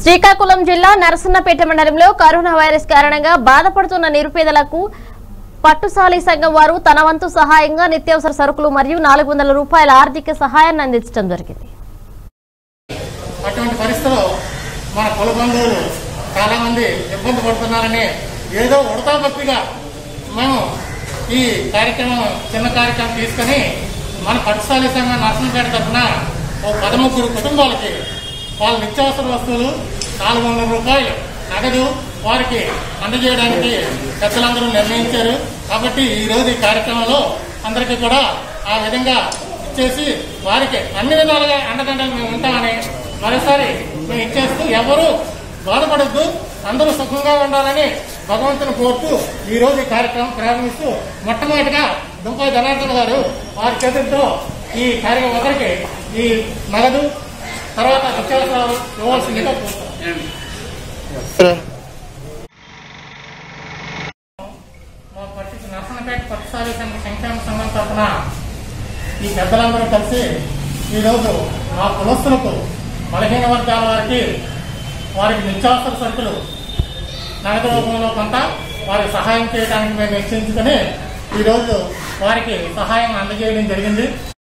శ్రీకాకుళం జిల్లా నరసన్నపేట మండలంలో corona virus కారణంగా బాధపడుతున్న నిరుపేదలకు పట్టుసాలి సంఘం వారు తన వంతు సహాయంగా నిత్యావసర సరుకులు మరియు నాలుగు వందల రూపాయల ఆర్థిక సహాయాన్ని అందించడం జరిగింది అటువంటి పరిస్థితిలో మన కుల బంధువులు చాలా మంది ఇబ్బంది పడుతున్నారని ఏదో ఉడతా భక్తిగా మేము ఈ కార్యక్రమం చిన్న కార్యక్రమం తీసుకొని మన పట్టుసాలి సంఘం నరసింహపేట తరఫున ఓ పదముగ్గురు కుటుంబాలకి వాళ్ళ నిత్యావసర వస్తువులు నాలుగు వందల రూపాయలు నగదు వారికి అందజేయడానికి పెద్దలందరూ నిర్ణయించారు కాబట్టి ఈ రోజు ఈ కార్యక్రమంలో అందరికీ కూడా ఆ విధంగా ఇచ్చేసి వారికి అన్ని విధాలుగా అండదండలు మేము ఉంటామని మరోసారి మేము ఇచ్చేస్తూ ఎవరు బాధపడద్దు అందరూ సుఖంగా ఉండాలని భగవంతుని కోరుతూ ఈ రోజు ఈ కార్యక్రమం ప్రారంభిస్తూ మొట్టమొదటిగా దుంపై జనార్దన్ గారు వారి చేతులతో ఈ కార్యక్రమం ఒకరికి ఈ నగదు తర్వాత నిత్యావసరాలు ఇవ్వాల్సిందిగా కోరుతాం మా పట్టి నర్సనపేట పట్టుసారి సంఘ సంక్షేమ సంఘం తరఫున ఈ పెద్దలందరూ కలిసి ఈరోజు మా కులస్తులకు బలహీన వర్గాల వారికి వారికి నిత్యావసర సరుకులు నగదు రూపంలో కొంత వారికి సహాయం చేయడానికి మేము నిశ్చయించుకొని ఈరోజు వారికి సహాయం అందజేయడం జరిగింది